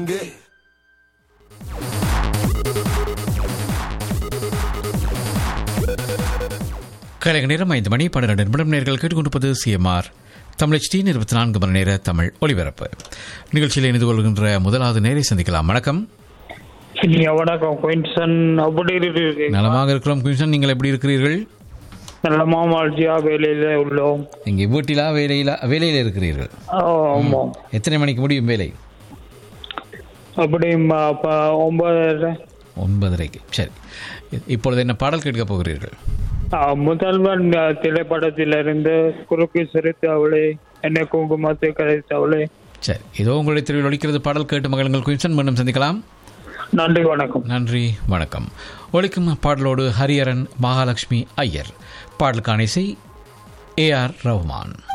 இங்கே கலைக நேரம் ஐந்து மணி பன்னிரண்டு நிமிடம் நேர்கள் கேட்டுக்கொண்டிருப்பது சிஎம்ஆர் தமிழ் டி இருபத்தி நான்கு மணி நேர தமிழ் ஒலிபரப்பு நிகழ்ச்சியில் இணைந்து கொள்கின்ற முதலாவது நேரை சந்திக்கலாம் வணக்கம் இனிய வணக்கம் குயின்சன் அப்படி இருக்கு நலமாக இருக்கிறோம் குயின்சன் நீங்கள் எப்படி இருக்கிறீர்கள் நல்ல மாமாழ்ச்சியா வேலையில உள்ளோம் இங்கே வீட்டிலா வேலையிலா வேலையில் இருக்கிறீர்கள் ஆ, ஆமாம் எத்தனை மணிக்கு முடியும் வேலை அப்படி ம- ப- ஒன்பதரை ஒன்பதரைக்கு சரி இப்பொழுது என்ன பாடல் கேட்க போகிறீர்கள் ஆ, முதல்வன் அ, திரைப்படத்திலிருந்து குறுக்கு சிரித்தவளே என்னை குங்குமத்தை கரைத்தவளே சரி ஏதோ உங்களுடைய தெருவில் ஒழிக்கிறது பாடல் கேட்டு மகளுங்கள் குயின்சன் மீண்டும் சந்திக்கலாம் நன்றி வணக்கம் நன்றி வணக்கம் ஒழிக்கும் பாடலோடு ஹரியரன் மகாலட்சுமி ஐயர் பாடலுக்கான இசை ஏ ஆர் ரஹ்மான்